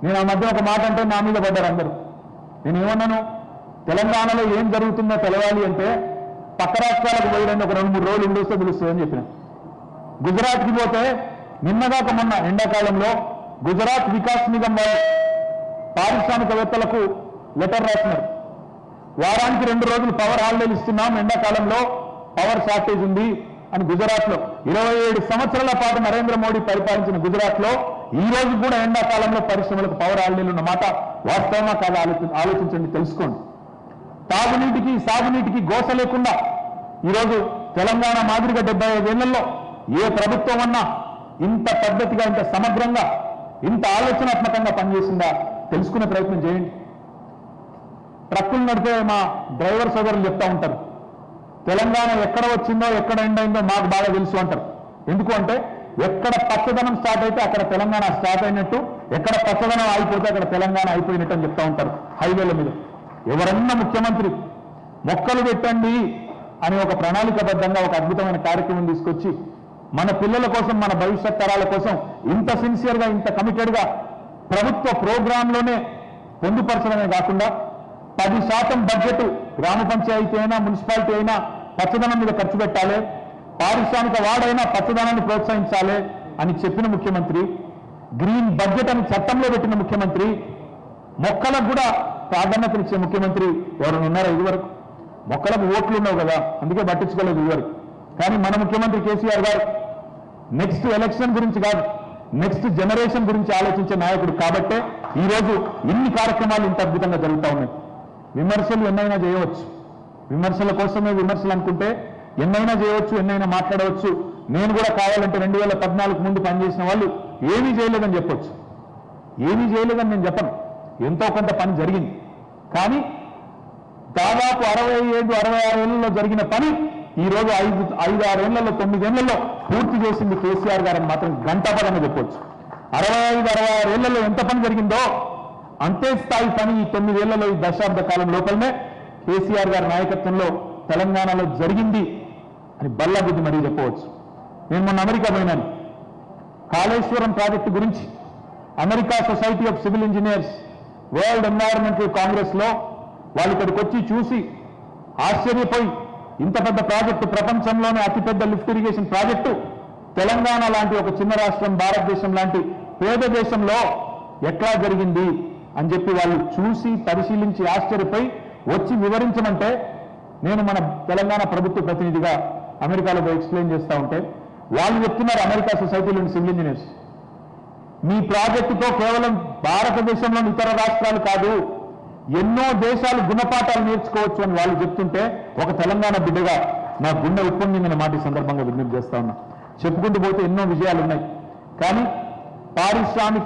నేను ఆ మధ్య ఒక మాట అంటే నా మీద పడ్డారు అందరూ నేను ఏమన్నాను తెలంగాణలో ఏం జరుగుతుందో తెలవాలి అంటే పక్క రాష్ట్రాలకు పోయడానికి ఒక రెండు మూడు రోజులు ఉండొస్తే తెలుస్తుందని చెప్పిన గుజరాత్కి పోతే నిన్నగాక మొన్న ఎండాకాలంలో గుజరాత్ వికాస్ నిగం వాళ్ళు పారిశ్రామికవేత్తలకు లెటర్ రాసినారు వారానికి రెండు రోజులు పవర్ హాలిడేలు ఇస్తున్నాం ఎండాకాలంలో పవర్ షార్టేజ్ ఉంది అని గుజరాత్ లో ఇరవై ఏడు సంవత్సరాల పాటు నరేంద్ర మోడీ పరిపాలించిన గుజరాత్ లో ఈ రోజు కూడా ఎండాకాలంలో పరిశ్రమలకు పవర్ హాలిడేలు ఉన్న మాట వాస్తవమా కాదా ఆలోచి- ఆలోచించండి తెలుసుకోండి తాగునీటికి సాగునీటికి గోస లేకుండా ఈరోజు తెలంగాణ మాదిరిగా డెబ్బై ఐదేళ్లలో ఏ ప్రభుత్వం అన్నా ఇంత పద్ధతిగా ఇంత సమగ్రంగా ఇంత ఆలోచనాత్మకంగా పనిచేసిందా తెలుసుకునే ప్రయత్నం చేయండి ట్రక్కులు నడిపే మా డ్రైవర్ సోదరులు చెప్తా ఉంటారు తెలంగాణ ఎక్కడ వచ్చిందో ఎక్కడ ఎండ్ అయిందో మాకు బాగా తెలుసు అంటారు ఎందుకు అంటే ఎక్కడ పచ్చదనం స్టార్ట్ అయితే అక్కడ తెలంగాణ స్టార్ట్ అయినట్టు ఎక్కడ పచ్చదనం ఆగిపోతే అక్కడ తెలంగాణ అయిపోయినట్టు అని చెప్తా ఉంటారు హైవేల మీద ఎవరన్నా ముఖ్యమంత్రి మొక్కలు పెట్టండి అని ఒక ప్రణాళికబద్ధంగా ఒక అద్భుతమైన కార్యక్రమం తీసుకొచ్చి మన పిల్లల కోసం మన భవిష్యత్ తరాల కోసం ఇంత సిన్సియర్గా ఇంత కమిటెడ్గా ప్రభుత్వ ప్రోగ్రాంలోనే పొందుపరచడమే కాకుండా పది శాతం బడ్జెట్ గ్రామ పంచాయతీ అయినా మున్సిపాలిటీ అయినా పచ్చదనం మీద ఖర్చు పెట్టాలి పారిశ్రామిక వాడైనా పచ్చదనాన్ని ప్రోత్సహించాలి అని చెప్పిన ముఖ్యమంత్రి గ్రీన్ బడ్జెట్ అని చట్టంలో పెట్టిన ముఖ్యమంత్రి మొక్కలకు కూడా ప్రాధాన్యతనిచ్చే ముఖ్యమంత్రి ఎవరైనా ఉన్నారా ఇదివరకు మొక్కలకు ఓట్లు ఉన్నావు కదా అందుకే పట్టించుకోలేదు ఇదివరకు కానీ మన ముఖ్యమంత్రి కేసీఆర్ గారు నెక్స్ట్ ఎలక్షన్ గురించి కాదు నెక్స్ట్ జనరేషన్ గురించి ఆలోచించే నాయకుడు కాబట్టే ఈ రోజు ఇన్ని కార్యక్రమాలు ఇంత అద్భుతంగా జరుగుతూ ఉన్నాయి విమర్శలు ఎన్నైనా చేయవచ్చు విమర్శల కోసమే విమర్శలు అనుకుంటే ఎన్నైనా చేయవచ్చు ఎన్నైనా మాట్లాడవచ్చు నేను కూడా కావాలంటే రెండు వేల పద్నాలుగు ముందు పనిచేసిన వాళ్ళు ఏమీ చేయలేదని చెప్పొచ్చు ఏమీ చేయలేదని నేను చెప్పను ఎంతో కొంత పని జరిగింది కానీ దాదాపు అరవై ఏడు అరవై ఆరు ఏళ్లలో జరిగిన పని ఈ రోజు ఐదు ఐదు ఆరు ఏళ్లలో తొమ్మిదేళ్లలో పూర్తి చేసింది కేసీఆర్ గారని మాత్రం గంటాపదంగా చెప్పొచ్చు అరవై ఐదు అరవై ఆరు ఏళ్లలో ఎంత పని జరిగిందో అంతే స్థాయి పని ఈ తొమ్మిదేళ్లలో ఈ దశాబ్ద కాలం లోపలనే కేసీఆర్ గారి నాయకత్వంలో తెలంగాణలో జరిగింది అని బల్లబుద్ధి మరీ చెప్పవచ్చు నేను మొన్న అమెరికా పోయినాను కాళేశ్వరం ప్రాజెక్టు గురించి America society of civil engineers world environmental congress లో వాళ్ళు ఇక్కడికి వచ్చి చూసి ఆశ్చర్యపోయి ఇంత పెద్ద ప్రాజెక్టు ప్రపంచంలోనే అతిపెద్ద లిఫ్ట్ ఇరిగేషన్ ప్రాజెక్టు తెలంగాణ లాంటి ఒక చిన్న రాష్ట్రం భారతదేశం లాంటి పేద దేశంలో ఎట్లా జరిగింది అని చెప్పి వాళ్ళు చూసి పరిశీలించి ఆశ్చర్యపోయి వచ్చి వివరించమంటే నేను మన తెలంగాణ ప్రభుత్వ ప్రతినిధిగా అమెరికాలో పోయి ఎక్స్ప్లెయిన్ చేస్తా ఉంటే వాళ్ళు చెప్తున్నారు అమెరికా సొసైటీలోని సివిల్ ఇంజనీర్స్ మీ ప్రాజెక్టుతో కేవలం భారతదేశంలోని ఇతర రాష్ట్రాలు కాదు ఎన్నో దేశాలు గుణపాఠాలు నేర్చుకోవచ్చు అని వాళ్ళు చెప్తుంటే ఒక తెలంగాణ బిడ్డగా నా గుండె ఉప్పొంగిందనే మాట ఈ సందర్భంగా విజ్ఞప్తి చేస్తా ఉన్నా చెప్పుకుంటూ పోతే ఎన్నో విజయాలు ఉన్నాయి కానీ పారిశ్రామిక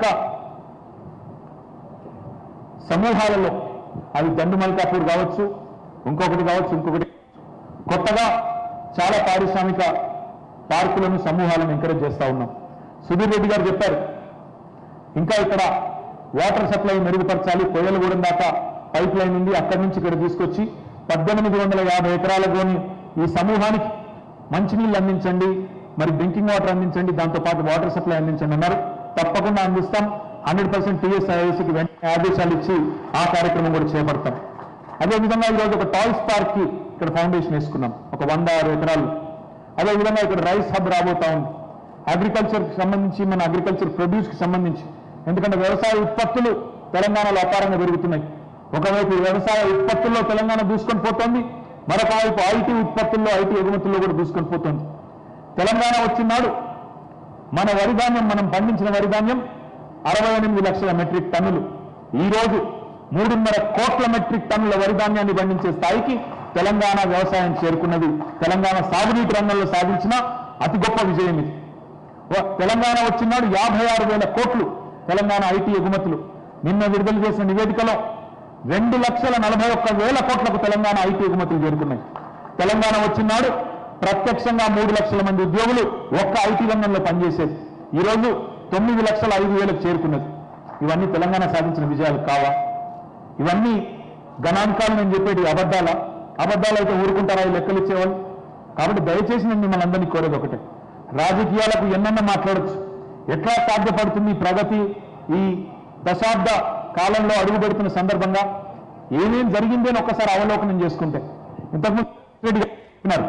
సమూహాలలో అవి దండు మల్కాపూర్ కావచ్చు ఇంకొకటి కావచ్చు ఇంకొకటి కొత్తగా చాలా పారిశ్రామిక పార్కులను సమూహాలను ఎంకరేజ్ చేస్తా ఉన్నాం సుధీర్ రెడ్డి గారు చెప్పారు ఇంకా ఇక్కడ వాటర్ సప్లై మెరుగుపరచాలి కోయలగూడెం దాకా పైప్ లైన్ ఉంది అక్కడి నుంచి ఇక్కడ తీసుకొచ్చి పద్దెనిమిది వందల యాభై ఎకరాలలోని ఈ సమూహానికి మంచినీళ్ళు అందించండి మరి డ్రింకింగ్ వాటర్ అందించండి దాంతోపాటు వాటర్ సప్లై అందించండి అన్నారు తప్పకుండా అందిస్తాం హండ్రెడ్ పర్సెంట్ టీఎస్ఐఎస్కి వెంటనే ఆదేశాలు ఇచ్చి ఆ కార్యక్రమం కూడా చేపడతాం అదేవిధంగా ఈరోజు ఒక టాయ్స్ పార్క్ కి ఇక్కడ ఫౌండేషన్ వేసుకున్నాం ఒక వంద ఆరు ఎకరాలు అదేవిధంగా ఇక్కడ రైస్ హబ్ రాబోతా ఉంది అగ్రికల్చర్ కి సంబంధించి మన అగ్రికల్చర్ ప్రొడ్యూస్ కి సంబంధించి ఎందుకంటే వ్యవసాయ ఉత్పత్తులు తెలంగాణలో అపారంగా పెరుగుతున్నాయి ఒకవైపు వ్యవసాయ ఉత్పత్తుల్లో తెలంగాణ దూసుకొని పోతోంది మరొక వైపు ఐటీ ఉత్పత్తుల్లో ఐటీ ఎగుమతుల్లో కూడా దూసుకొని పోతోంది తెలంగాణ వచ్చినాడు మన వరి ధాన్యం మనం పండించిన వరి ధాన్యం అరవై ఎనిమిది లక్షల మెట్రిక్ టన్నులు ఈ రోజు మూడున్నర కోట్ల మెట్రిక్ టన్నుల వరి ధాన్యాన్ని పండించే స్థాయికి తెలంగాణ వ్యవసాయం చేరుకున్నది తెలంగాణ సాగునీటి రంగంలో సాధించిన అతి గొప్ప విజయం ఇది వ- తెలంగాణ వచ్చినాడు యాభై ఆరు వేల కోట్లు తెలంగాణ ఐటీ ఎగుమతులు నిన్న విడుదల చేసిన నివేదికలో రెండు లక్షల నలభై ఒక్క వేల కోట్లకు తెలంగాణ ఐటీ ఎగుమతులు చేరుకున్నాయి తెలంగాణ వచ్చినాడు ప్రత్యక్షంగా మూడు లక్షల మంది ఉద్యోగులు ఒక్క ఐటీ రంగంలో పనిచేసేది ఈరోజు తొమ్మిది లక్షల ఐదు వేలకు చేరుకున్నది ఇవన్నీ తెలంగాణ సాధించిన విజయాలు కావా ఇవన్నీ గణాంకాలు నేను చెప్పేటి అబద్ధాల అబద్ధాలు అయితే ఊరుకుంటారా ఈ లెక్కలు ఇచ్చేవాళ్ళు కాబట్టి దయచేసి నేను మిమ్మల్ని అందరినీ కోరేది ఒకటే రాజకీయాలకు ఎన్నన్నా మాట్లాడొచ్చు ఎట్లా సాధ్యపడుతుంది ఈ ప్రగతి ఈ దశాబ్ద కాలంలో అడుగు పెడుతున్న సందర్భంగా ఏమేం జరిగింది అని ఒక్కసారి అవలోకనం చేసుకుంటే ఇంతకుముందు రెడ్డి గారు చెప్పినారు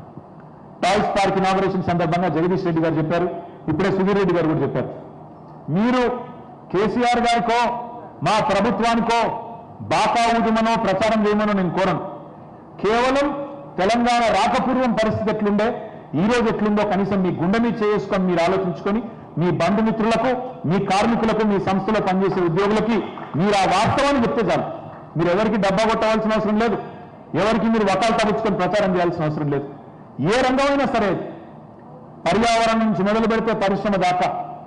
టాయ్స్ పార్క్ ఇనాగరేషన్ సందర్భంగా జగదీష్ రెడ్డి గారు చెప్పారు ఇప్పుడే సుధీర్ రెడ్డి గారు కూడా చెప్పారు మీరు కేసీఆర్ గారికో మా ప్రభుత్వానికో బాకా ఉద్యమనో ప్రచారం చేయమనో నేను కోరను కేవలం తెలంగాణ రాకపూర్వం పరిస్థితి ఎట్లుండే ఈ రోజు ఎట్లుందో కనీసం మీ గుండె మీద చేసుకొని మీరు ఆలోచించుకొని మీ బంధుమిత్రులకు మీ కార్మికులకు మీ సంస్థలో పనిచేసే ఉద్యోగులకి మీరు ఆ వాస్తవాన్ని చెప్తే చాలు మీరు ఎవరికి డబ్బా కొట్టవలసిన అవసరం లేదు ఎవరికి మీరు వకాలు తగ్గించుకొని ప్రచారం చేయాల్సిన అవసరం లేదు ఏ రంగమైనా సరే పర్యావరణం నుంచి మొదలు పెడితే పరిశ్రమ దాకా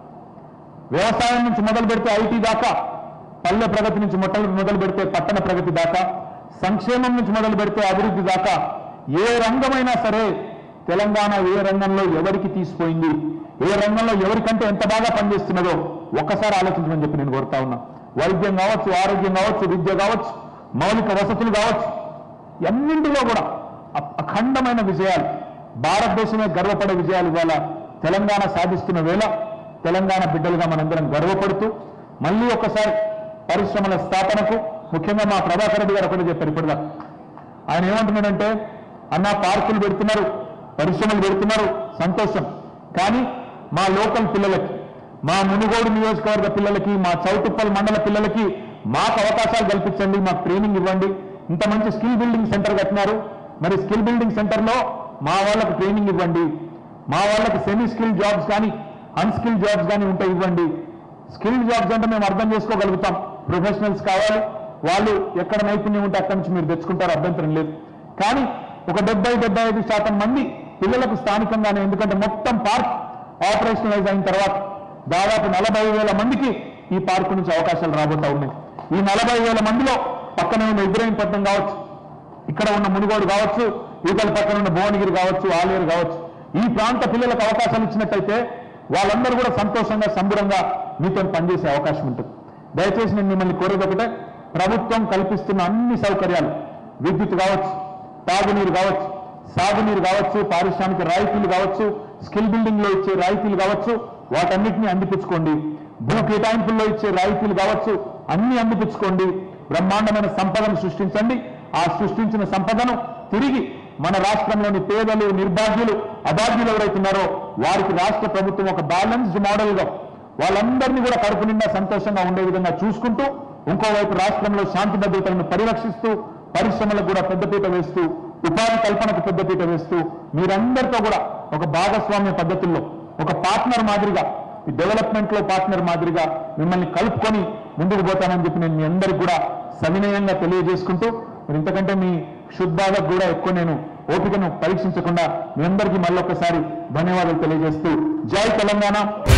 వ్యవసాయం నుంచి మొదలు పెడితే ఐటీ దాకా పల్లె ప్రగతి నుంచి మొట్టలు మొదలు పెడితే పట్టణ ప్రగతి దాకా సంక్షేమం నుంచి మొదలు పెడితే అభివృద్ధి దాకా ఏ రంగమైనా సరే తెలంగాణ ఏ రంగంలో ఎవరికి తీసిపోయింది ఏ రంగంలో ఎవరికంటే ఎంత బాగా పనిచేస్తున్నదో ఒక్కసారి ఆలోచించమని చెప్పి నేను కోరుతా ఉన్నా వైద్యం కావచ్చు ఆరోగ్యం కావచ్చు విద్య కావచ్చు మౌలిక వసతులు కావచ్చు అన్నింటిలో కూడా అ- అఖండమైన విజయాలు భారతదేశమే గర్వపడే విజయాలు ఇవాళ తెలంగాణ సాధిస్తున్న వేళ తెలంగాణ బిడ్డలుగా మనందరం గర్వపడుతూ మళ్ళీ ఒకసారి పరిశ్రమల స్థాపనకు ముఖ్యంగా మా ప్రభాకర్ రెడ్డి గారు ఒకటి చెప్పారు ఇప్పటిదా ఆయన ఏమంటున్నాడంటే అన్న పార్కులు పెడుతున్నారు పరిశ్రమలు పెడుతున్నారు సంతోషం కానీ మా లోకల్ పిల్లలకి మా మునుగోడు నియోజకవర్గ పిల్లలకి మా చౌటుప్పల్ మండల పిల్లలకి మాకు అవకాశాలు కల్పించండి మాకు ట్రైనింగ్ ఇవ్వండి ఇంత మంచి స్కిల్ బిల్డింగ్ సెంటర్ కట్టినారు మరి స్కిల్ బిల్డింగ్ సెంటర్లో మా వాళ్ళకు ట్రైనింగ్ ఇవ్వండి మా వాళ్ళకి సెమీ స్కిల్ జాబ్స్ కానీ అన్స్కిల్ జాబ్స్ కానీ ఉంటే ఇవ్వండి స్కిల్ జాబ్స్ అంటే మేము అర్థం చేసుకోగలుగుతాం ప్రొఫెషనల్స్ కావాలి వాళ్ళు ఎక్కడ నైపుణ్యం ఉంటే అక్కడి నుంచి మీరు తెచ్చుకుంటారు అభ్యంతరం లేదు కానీ ఒక డెబ్బై డెబ్బై ఐదు శాతం మంది పిల్లలకు స్థానికంగానే ఎందుకంటే మొత్తం పార్క్ ఆపరేషనలైజ్ అయిన తర్వాత దాదాపు నలభై వేల మందికి ఈ పార్కు నుంచి అవకాశాలు రాబోతా ఉన్నాయి ఈ నలభై వేల మందిలో పక్కనే ఉన్న ఇబ్రాహీంపట్నం కావచ్చు ఇక్కడ ఉన్న మునుగోడు కావచ్చు ఈతల పక్కన ఉన్న భువనగిరి కావచ్చు ఆలేరు కావచ్చు ఈ ప్రాంత పిల్లలకు అవకాశాలు ఇచ్చినట్టయితే వాళ్ళందరూ కూడా సంతోషంగా సంబురంగా మీతో పనిచేసే అవకాశం ఉంటుంది దయచేసి నేను మిమ్మల్ని కోరేది ఒకటే ప్రభుత్వం కల్పిస్తున్న అన్ని సౌకర్యాలు విద్యుత్ కావచ్చు తాగునీరు కావచ్చు సాగునీరు కావచ్చు పారిశ్రామిక రాయితీలు కావచ్చు స్కిల్ బిల్డింగ్ లో ఇచ్చే రాయితీలు కావచ్చు వాటన్నిటిని అందిపుచ్చుకోండి భూ కేటాయింపుల్లో ఇచ్చే రాయితీలు కావచ్చు అన్ని అందిపుచ్చుకోండి బ్రహ్మాండమైన సంపదను సృష్టించండి ఆ సృష్టించిన సంపదను తిరిగి మన రాష్ట్రంలోని పేదలు నిర్భాగ్యులు అభాగ్యులు ఎవరైతున్నారో వారికి రాష్ట్ర ప్రభుత్వం ఒక బ్యాలెన్స్డ్ మోడల్ గా వాళ్ళందరినీ కూడా కడుపు నిండా సంతోషంగా ఉండే విధంగా చూసుకుంటూ ఇంకోవైపు రాష్ట్రంలో శాంతి భద్రతలను పరిరక్షిస్తూ పరిశ్రమలకు కూడా పెద్దపీట వేస్తూ ఉపాధి కల్పనకు పెద్దపీట వేస్తూ మీరందరితో కూడా ఒక భాగస్వామ్య పద్ధతుల్లో ఒక పార్ట్నర్ మాదిరిగా ఈ డెవలప్మెంట్ లో పార్ట్నర్ మాదిరిగా మిమ్మల్ని కలుపుకొని ముందుకు పోతానని చెప్పి నేను మీ అందరికి కూడా సవినయంగా తెలియజేసుకుంటూ మరి ఇంతకంటే మీ శుద్ధాలకు కూడా ఎక్కువ నేను ఓపికను పరీక్షించకుండా మీ అందరికీ మళ్ళొకసారి ధన్యవాదాలు తెలియజేస్తూ జై తెలంగాణ